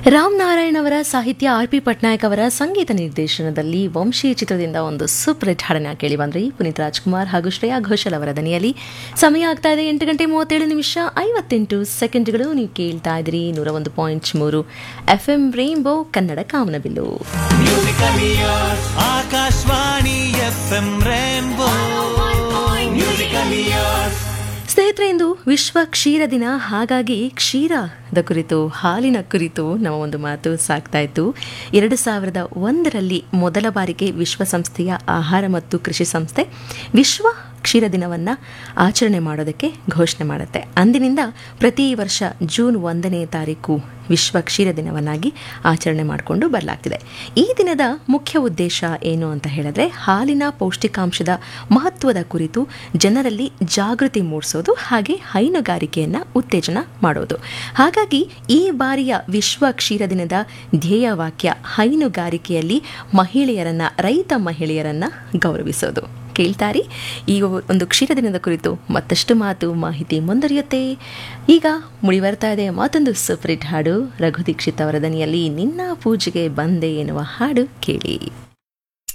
ರಾಮ್ ನಾರಾಯಣ್ ಅವರ ಸಾಹಿತ್ಯ R P Patnaik ಅವರ ಸಂಗೀತ ನಿರ್ದೇಶನದಲ್ಲಿ ವಂಶೀಯ ಚಿತ್ರದಿಂದ ಒಂದು ಸೂಪರ್ ಹಿಟ್ ಹಾಡನ್ನ ಕೇಳಿ ಬಂದ್ರಿ ಪುನೀತ್ ರಾಜ್ಕುಮಾರ್ ಹಾಗೂ ಶ್ರೇಯಾ ಘೋಷಲ್ ಅವರ ದನಿಯಲ್ಲಿ ಸಮಯ ಆಗ್ತಾ ಇದೆ ಎಂಟು ಗಂಟೆ ಮೂವತ್ತೇಳು ನಿಮಿಷ ಐವತ್ತೆಂಟು ಸೆಕೆಂಡ್ಗಳು ನೀವು ಕೇಳ್ತಾ ಇದ್ರಿ ನೂರ ಒಂದು ಪಾಯಿಂಟ್ ಮೂರು ಎಫ್ ಎಂ ರೇನ್ಬೋ ಕನ್ನಡ ಕಾಮನಬಿಲ್ಲು Akashvani F M rainbow musical years ಸ್ನೇಹಿತರೆ ಇಂದು ವಿಶ್ವ ಕ್ಷೀರ ದಿನ ಹಾಗಾಗಿ ಕ್ಷೀರದ ಕುರಿತು ಹಾಲಿನ ಕುರಿತು ನಮ್ಮ ಒಂದು ಮಾತು ಸಾಕ್ತಾ ಇತ್ತು ಎರಡು ಸಾವಿರದ ಒಂದರಲ್ಲಿ ಮೊದಲ ಬಾರಿಗೆ ವಿಶ್ವಸಂಸ್ಥೆಯ ಆಹಾರ ಮತ್ತು ಕೃಷಿ ಸಂಸ್ಥೆ ವಿಶ್ವ ಕ್ಷೀರ ದಿನವನ್ನು ಆಚರಣೆ ಮಾಡೋದಕ್ಕೆ ಘೋಷಣೆ ಮಾಡುತ್ತೆ ಅಂದಿನಿಂದ ಪ್ರತಿ ವರ್ಷ ಜೂನ್ ಒಂದನೇ ತಾರೀಕು ವಿಶ್ವ ಕ್ಷೀರ ದಿನವನ್ನಾಗಿ ಆಚರಣೆ ಮಾಡಿಕೊಂಡು ಬರಲಾಗ್ತಿದೆ ಈ ದಿನದ ಮುಖ್ಯ ಉದ್ದೇಶ ಏನು ಅಂತ ಹೇಳಿದ್ರೆ ಹಾಲಿನ ಪೌಷ್ಟಿಕಾಂಶದ ಮಹತ್ವದ ಕುರಿತು ಜನರಲ್ಲಿ ಜಾಗೃತಿ ಮೂಡಿಸೋದು ಹಾಗೆ ಹೈನುಗಾರಿಕೆಯನ್ನು ಉತ್ತೇಜನ ಮಾಡೋದು ಹಾಗಾಗಿ ಈ ಬಾರಿಯ ವಿಶ್ವ ಕ್ಷೀರ ದಿನದ ಧ್ಯೇಯವಾಕ್ಯ ಹೈನುಗಾರಿಕೆಯಲ್ಲಿ ಮಹಿಳೆಯರನ್ನ ರೈತ ಮಹಿಳೆಯರನ್ನ ಗೌರವಿಸೋದು ಕೇಳ್ತಾರಿ ಈ ಒಂದು ಕ್ಷೀರ ದಿನದ ಕುರಿತು ಮತ್ತಷ್ಟು ಮಾತು ಮಾಹಿತಿ ಮುಂದುವರಿಯುತ್ತೆ ಈಗ ಮುಡಿ ಬರ್ತಾ ಇದೆ ಮತ್ತೊಂದು ಸೂಪರ್ ಹಿಟ್ ಹಾಡು ರಘು ದೀಕ್ಷಿತ್ ಅವರ ದನಿಯಲ್ಲಿ ನಿನ್ನ ಪೂಜೆಗೆ ಬಂದೆ ಎನ್ನುವ ಹಾಡು ಕೇಳಿ